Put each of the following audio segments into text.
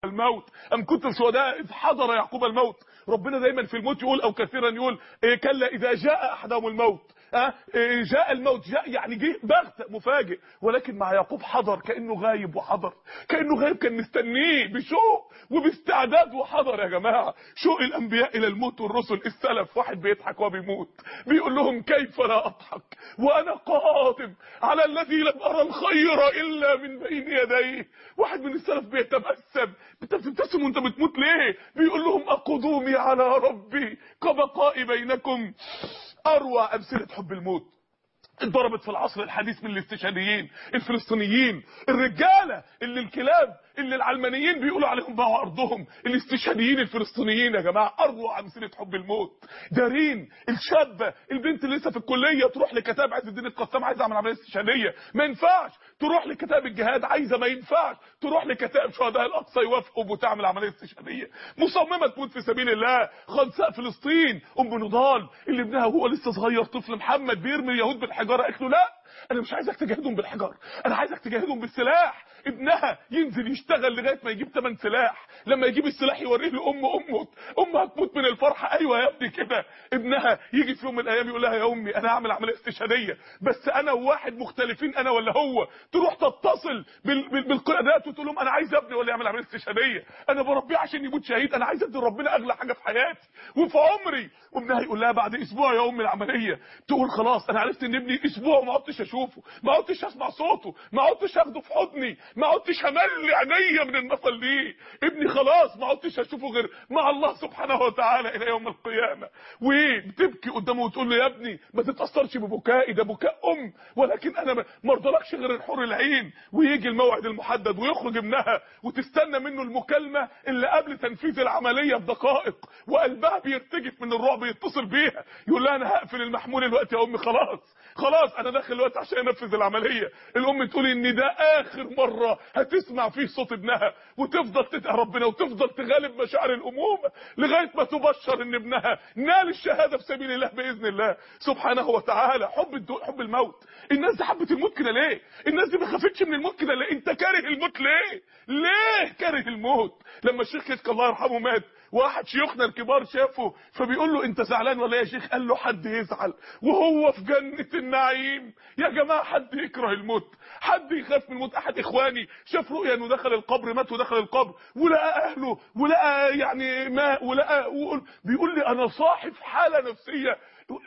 الموت ام كنتم شهداء اذ حضر يعقوب الموت ربنا دايما في الموت يقول او كثيرا يقول إيه كلا اذا جاء احدهم الموت أه؟ إيه جاء الموت جاء يعني جه بغتة مفاجئ ولكن مع يعقوب حضر كانه غايب وحضر كانه غايب كان مستنيه بشوق وباستعداد وحضر يا جماعه شوق الانبياء الى الموت والرسل السلف واحد بيضحك وهو بيموت بيقول لهم كيف لا اضحك وانا قادم على الذي لم ارى الخير الا من بين يديه واحد من السلف بيتبسم انت بتبتسم وانت بتموت ليه بيقول لهم اقدومي على ربي كبقائي بينكم اروع امثله حب الموت اتضربت في العصر الحديث من الاستشهاديين الفلسطينيين الرجاله اللي الكلاب اللي العلمانيين بيقولوا عليهم باعوا ارضهم الاستشهاديين الفلسطينيين يا جماعه اروع امثله حب الموت دارين الشابه البنت اللي لسه في الكليه تروح لكتاب عز الدين القسام عايزه اعمل عمليه استشهاديه ما ينفعش تروح لكتاب الجهاد عايزه ما ينفعش تروح لكتاب شهداء الاقصى يوافقوا وتعمل عمليه استشهاديه مصممه تموت في سبيل الله خنساء فلسطين ام نضال اللي ابنها وهو لسه صغير طفل محمد بيرمي اليهود بالحجاره قالت له لا انا مش عايزك تجاهدهم بالحجار انا عايزك تجاهدهم بالسلاح ابنها ينزل يشتغل لغايه ما يجيب ثمن سلاح لما يجيب السلاح يوريه لام امه امها هتموت من الفرحه ايوه يا ابني كده ابنها يجي في يوم من الايام يقول لها يا امي انا هعمل عمليه استشهاديه بس انا وواحد مختلفين انا ولا هو تروح تتصل بال... بال... بالقيادات وتقول لهم انا عايز ابني ولا يعمل عمليه استشهاديه انا بربيه عشان يموت شهيد انا عايز ادي ربنا اغلى حاجه في حياتي وفي عمري وابنها يقول لها بعد اسبوع يا ام العمليه تقول خلاص انا عرفت ان ابني اسبوع ما عدتش اشوفه ما عدتش اسمع صوته ما عدتش اخده في حضني ما عدتش هملي عينيا من النصل دي ابني خلاص ما عدتش اشوفه غير مع الله سبحانه وتعالى الى يوم القيامه وبتبكي قدامه وتقول له يا ابني ما تتاثرش ببكائي ده بكاء ام ولكن انا ما ارضلكش غير الحور العين ويجي الموعد المحدد ويخرج ابنها وتستنى منه المكالمه اللي قبل تنفيذ العمليه بدقائق وقلبها بيرتجف من الرعب يتصل بيها يقول لها انا هقفل المحمول الوقت يا امي خلاص خلاص انا داخل الوقت عشان انفذ العمليه الام تقول ان ده اخر مره هتسمع فيه صوت ابنها وتفضل تدعي ربنا وتفضل تغالب مشاعر الامومه لغايه ما تبشر ان ابنها نال الشهاده في سبيل الله باذن الله سبحانه وتعالى حب الدو... حب الموت الناس دي حبت الموت كده ليه الناس دي ما خافتش من الموت كده ليه انت كاره الموت ليه ليه كاره الموت لما الشيخ كشك الله يرحمه مات واحد شيوخنا الكبار شافه فبيقول له انت زعلان ولا يا شيخ قال له حد يزعل وهو في جنة النعيم يا جماعة حد يكره الموت حد يخاف من الموت احد اخواني شاف رؤيا انه دخل القبر مات ودخل القبر ولقى اهله ولقى يعني ماء ولقى بيقول لي انا صاحب حالة نفسية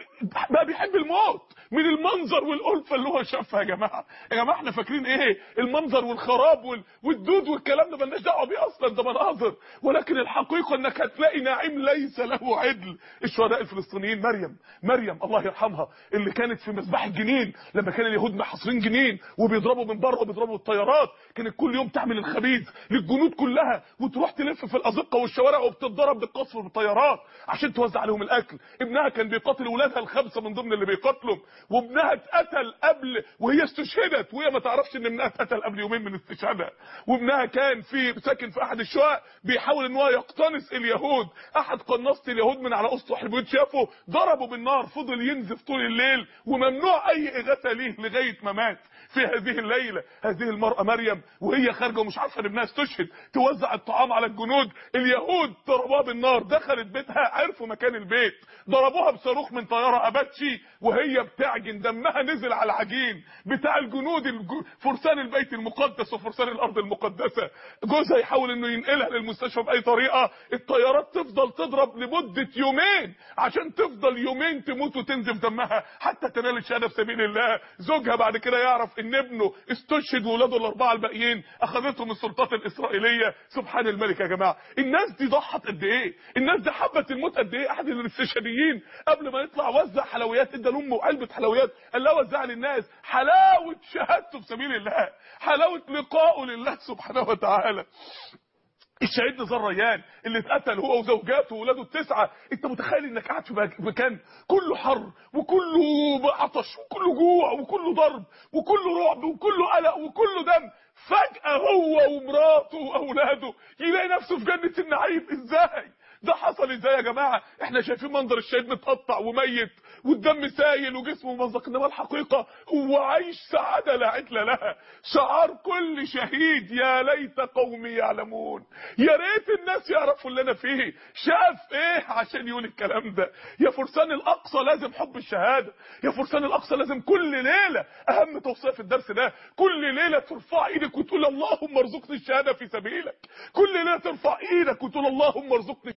بقى بيحب الموت من المنظر والألفة اللي هو شافها يا جماعة يا جماعة احنا فاكرين ايه المنظر والخراب وال... والدود والكلام ده مالناش دعوه بيه اصلا ده مناظر ولكن الحقيقة انك هتلاقي نعيم ليس له عدل الشهداء الفلسطينيين مريم مريم الله يرحمها اللي كانت في مذبح الجنين لما كان اليهود محاصرين جنين وبيضربوا من بره وبيضربوا الطيارات كانت كل يوم تعمل الخبيث للجنود كلها وتروح تلف في الازقه والشوارع وبتتضرب بالقصف بالطيارات عشان توزع عليهم الاكل ابنها كان بيقاتل ولادها الخمسه من ضمن اللي بيقاتلهم وابنها اتقتل قبل وهي استشهدت وهي ما تعرفش ان ابنها اتقتل قبل يومين من استشهادها وابنها كان في ساكن في احد الشقق بيحاول ان هو يقتنص اليهود احد قناصه اليهود من على اسطح البيوت شافه ضربه بالنار فضل ينزف طول الليل وممنوع اي اغاثه ليه لغايه ما مات في هذه الليله هذه المراه مريم وهي خارجه ومش عارفه ان ابنها استشهد توزع الطعام على الجنود اليهود ضربوها بالنار دخلت بيتها عرفوا مكان البيت ضربوها بصاروخ من طياره اباتشي وهي بتعجن دمها نزل على العجين بتاع الجنود الج... فرسان البيت المقدس وفرسان الارض المقدسه جوزها يحاول انه ينقلها للمستشفى باي طريقه الطيارات تفضل تضرب لمده يومين عشان تفضل يومين تموت وتنزف دمها حتى تنال الشهاده في سبيل الله زوجها بعد كده يعرف ان ابنه استشهد وولاده الاربعه الباقيين اخذتهم السلطات الاسرائيليه سبحان الملك يا جماعه الناس دي ضحت قد ايه الناس دي حبت الموت قد ايه احد الاستشهاديين قبل ما يطلع وزع حلويات ادى لامه علبه حلويات قال لها وزعها للناس حلاوه شهادته في سبيل الله حلاوه لقائه لله سبحانه وتعالى الشهيد نزار ريان اللي اتقتل هو وزوجاته واولاده التسعه انت متخيل انك قاعد في مكان كله حر وكله عطش وكله جوع وكله ضرب وكله رعب وكله قلق وكله دم فجاه هو ومراته واولاده يلاقي نفسه في جنه النعيم ازاي ده حصل ازاي يا جماعه احنا شايفين منظر الشهيد متقطع وميت والدم سايل وجسمه ممزق انما الحقيقه هو عايش سعاده لا عدل لها شعار كل شهيد يا ليت قومي يعلمون يا ريت الناس يعرفوا اللي انا فيه شاف ايه عشان يقول الكلام ده يا فرسان الاقصى لازم حب الشهاده يا فرسان الاقصى لازم كل ليله اهم توصيه في الدرس ده كل ليله ترفع ايدك وتقول اللهم ارزقني الشهاده في سبيلك كل ليله ترفع ايدك وتقول اللهم ارزقني